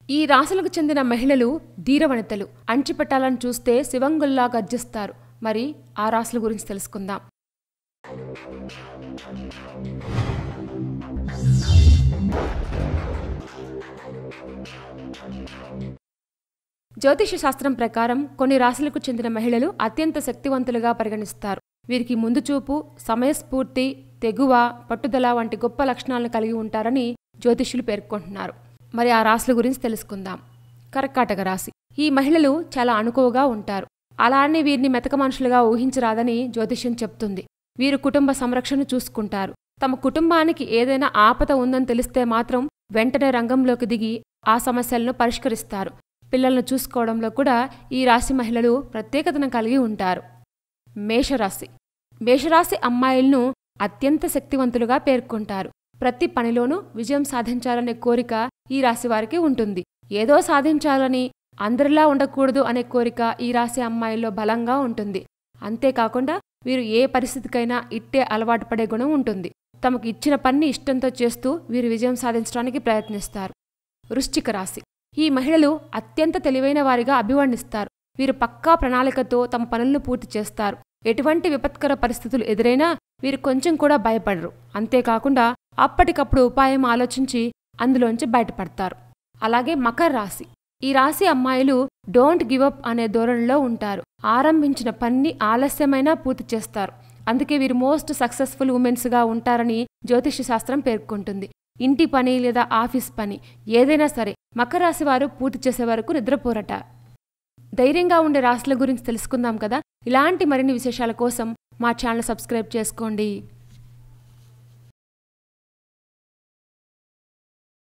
ఈ రాశులకు చెందిన మహిళలు ధీరవనితలు అంచిపెట్టాలని చూస్తే శివంగుల్లా గర్జిస్తారు మరి ఆ రాశుల గురించి తెలుసుకుందాం జ్యోతిష శాస్త్రం ప్రకారం కొన్ని రాశులకు చెందిన మహిళలు అత్యంత శక్తివంతులుగా పరిగణిస్తారు వీరికి ముందు చూపు సమయస్ఫూర్తి తెగువ పట్టుదల వంటి గొప్ప లక్షణాలను కలిగి ఉంటారని జ్యోతిష్యులు పేర్కొంటున్నారు మరి ఆ రాశుల గురించి తెలుసుకుందాం కర్కాటక రాశి ఈ మహిళలు చాలా అనుకువగా ఉంటారు అలా అని వీరిని మెతక మనుషులుగా ఊహించరాదని జ్యోతిష్యం చెప్తుంది వీరు కుటుంబ సంరక్షణ చూసుకుంటారు తమ కుటుంబానికి ఏదైనా ఆపద ఉందని తెలిస్తే మాత్రం వెంటనే రంగంలోకి దిగి ఆ సమస్యలను పరిష్కరిస్తారు పిల్లలను చూసుకోవడంలో కూడా ఈ రాశి మహిళలు ప్రత్యేకతను కలిగి ఉంటారు మేషరాశి మేషరాశి అమ్మాయిలను అత్యంత శక్తివంతులుగా పేర్కొంటారు ప్రతి పనిలోనూ విజయం సాధించాలనే కోరిక ఈ రాశి వారికి ఉంటుంది ఏదో సాధించాలని అందరిలా ఉండకూడదు అనే కోరిక ఈ రాశి అమ్మాయిల్లో బలంగా ఉంటుంది అంతేకాకుండా వీరు ఏ పరిస్థితికైనా ఇట్టే అలవాటు పడే గుణం ఉంటుంది తమకు ఇచ్చిన పని ఇష్టంతో చేస్తూ వీరు విజయం సాధించడానికి ప్రయత్నిస్తారు వృశ్చిక రాశి ఈ మహిళలు అత్యంత తెలివైన వారిగా అభివర్ణిస్తారు వీరు పక్కా ప్రణాళికతో తమ పనులను పూర్తి చేస్తారు ఎటువంటి విపత్కర పరిస్థితులు ఎదురైనా వీరు కొంచెం కూడా భయపడరు అంతేకాకుండా అప్పటికప్పుడు ఉపాయం ఆలోచించి అందులోంచి బయటపడతారు అలాగే మకర రాశి ఈ రాశి అమ్మాయిలు డోంట్ గివ్ అప్ అనే ధోరణిలో ఉంటారు ఆరంభించిన పన్ని ఆలస్యమైనా పూర్తి చేస్తారు అందుకే వీరు మోస్ట్ సక్సెస్ఫుల్ ఉమెన్స్గా ఉంటారని జ్యోతిష శాస్త్రం పేర్కొంటుంది ఇంటి పని లేదా ఆఫీస్ పని ఏదైనా సరే మకర రాశి వారు పూర్తి చేసే వరకు నిద్రపోరట ధైర్యంగా ఉండే రాశుల గురించి తెలుసుకుందాం కదా ఇలాంటి మరిన్ని విశేషాల కోసం మా ఛానల్ సబ్స్క్రైబ్ చేసుకోండి